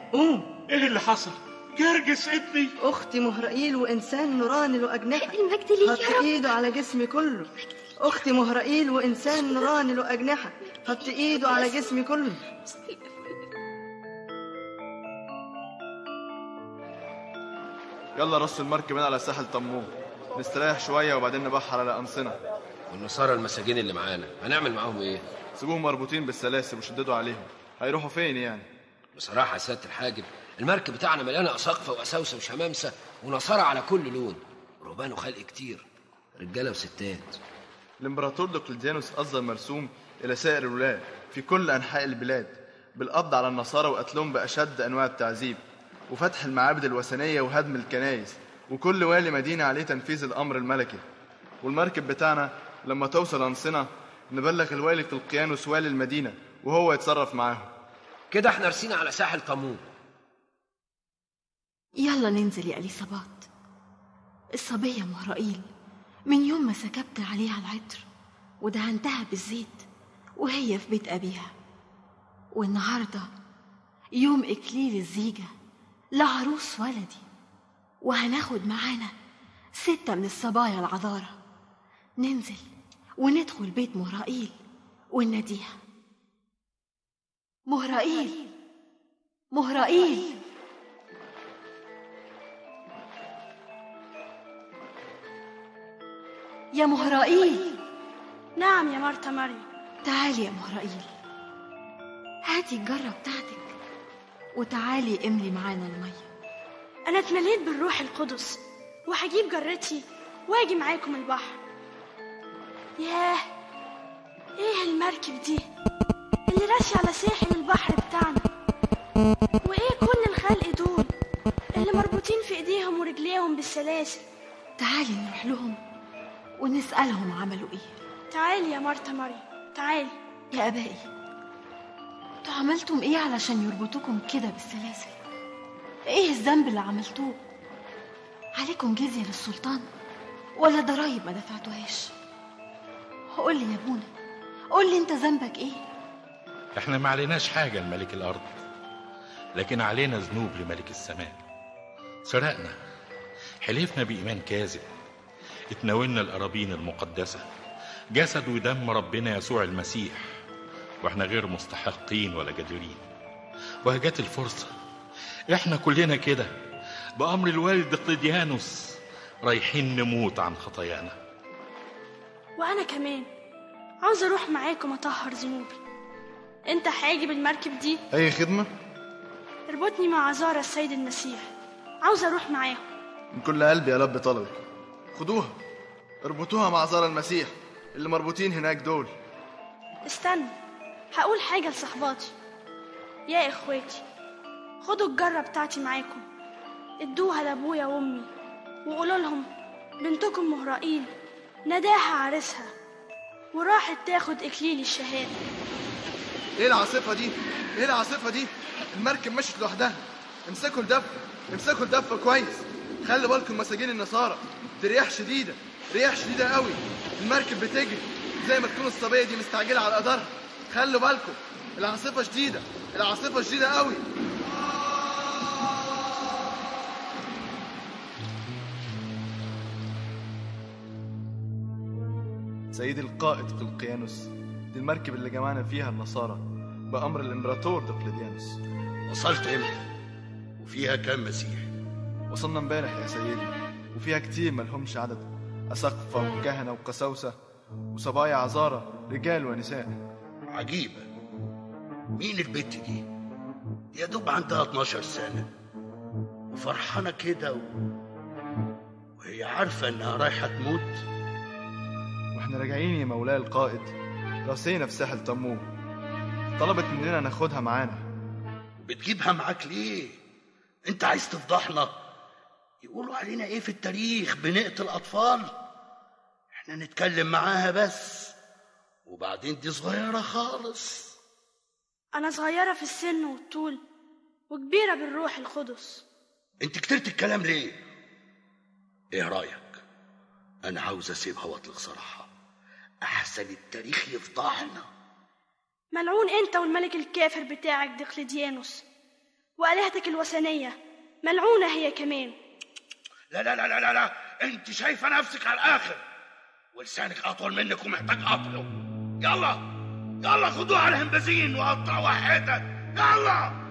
قوم ايه اللي حصل جرجس ابني اختي مهرائيل وانسان نوراني له اجنحه المجد ليك حط يا رب ايده على جسمي كله اختي مهرائيل وانسان نوراني له اجنحه حط ايده على جسمي كله يلا رص المركب هنا على ساحل طموح نستريح شوية وبعدين نبحر على أنصنة والنصارى المساجين اللي معانا هنعمل معاهم ايه سيبوهم مربوطين بالسلاسل وشددوا عليهم هيروحوا فين يعني بصراحه يا سياده الحاجب المركب بتاعنا مليانه اساقفه واساوسه وشمامسه ونصارى على كل لون رهبان وخلق كتير رجاله وستات الإمبراطور دقلديانوس أصدر مرسوم إلى سائر الولاة في كل أنحاء البلاد بالقبض على النصارى وقتلهم بأشد أنواع التعذيب وفتح المعابد الوثنية وهدم الكنائس وكل والي مدينة عليه تنفيذ الأمر الملكي والمركب بتاعنا لما توصل أنصنة نبلغ الوالي قلقيانوس والي المدينة وهو يتصرف معاهم كده احنا رسينا على ساحل طمون يلا ننزل يا اليصابات الصبية مهرائيل من يوم ما سكبت عليها العطر ودهنتها بالزيت وهي في بيت أبيها والنهاردة يوم إكليل الزيجة لعروس ولدي وهناخد معانا ستة من الصبايا العذارة ننزل وندخل بيت مهرائيل ونناديها مهرائيل مهرائيل يا مهرائيل نعم يا مرتا مريم تعالي يا مهرائيل هاتي الجرة بتاعتك وتعالي املي معانا المية أنا اتمليت بالروح القدس وهجيب جرتي واجي معاكم البحر ياه ايه المركب دي اللي راسية على ساحل البحر بتاعنا وايه كل الخلق دول اللي مربوطين في ايديهم ورجليهم بالسلاسل تعالي نروح لهم ونسألهم عملوا ايه تعالي يا مرتا مريم تعالي يا ابائي انتوا عملتم ايه علشان يربطوكم كده بالسلاسل ايه الذنب اللي عملتوه عليكم جزية للسلطان ولا ضرايب ما دفعتوهاش قول لي يا ابونا قول لي انت ذنبك ايه احنا ما عليناش حاجة لملك الأرض لكن علينا ذنوب لملك السماء سرقنا حلفنا بإيمان كاذب اتناولنا الأراضين المقدسة جسد ودم ربنا يسوع المسيح واحنا غير مستحقين ولا جديرين وهجت الفرصة احنا كلنا كده بأمر الوالد دقلديانوس رايحين نموت عن خطايانا وانا كمان عاوز اروح معاكم اطهر ذنوبي انت حاجب المركب دي أي خدمة اربطني مع عذارى السيد المسيح عاوز اروح معاهم من كل قلبي يا لب طلبك خدوها اربطوها مع زار المسيح اللي مربوطين هناك دول استنى هقول حاجة لصحباتي يا اخواتي خدوا الجرة بتاعتي معاكم ادوها لابويا وامي وقولوا لهم بنتكم مهرائيل نداها عريسها وراحت تاخد اكليل الشهادة ايه العاصفة دي؟ ايه العاصفة دي؟ المركب مشت لوحدها امسكوا الدفة امسكوا الدفة كويس خلي بالكم مساجين النصارى دي رياح شديدة رياح شديدة قوي المركب بتجري زي ما تكون الصبية دي مستعجلة على قدرها خلوا بالكم العاصفة شديدة العاصفة شديدة قوي سيدي القائد قلقيانوس دي المركب اللي جمعنا فيها النصارى بأمر الإمبراطور دقلديانوس وصلت امتى وفيها كام مسيح وصلنا امبارح يا سيدي وفيها كتير ملهمش عدد أسقفة وكهنة وقساوسة وصبايا عذارى رجال ونساء عجيبة مين البت دي يا دوب عندها 12 سنة وفرحانة كده و... وهي عارفة انها رايحة تموت واحنا راجعين يا مولاي القائد راسينا في ساحل طموح طلبت مننا ناخدها معانا بتجيبها معاك ليه انت عايز تفضحنا يقولوا علينا ايه في التاريخ بنقتل اطفال احنا نتكلم معاها بس وبعدين دي صغيرة خالص انا صغيرة في السن والطول وكبيرة بالروح القدس انت كترت الكلام ليه ايه رايك انا عاوز اسيبها واطلق صراحه احسن التاريخ يفضحنا ملعون انت والملك الكافر بتاعك دقلديانوس وآلهتك الوثنية ملعونة هي كمان لا لا لا لا لا, لا. انت شايفه نفسك على الاخر ولسانك اطول منك ومحتاج قطعه يلا يلا خدوها على الهمبازين وقطعوا حتت يلا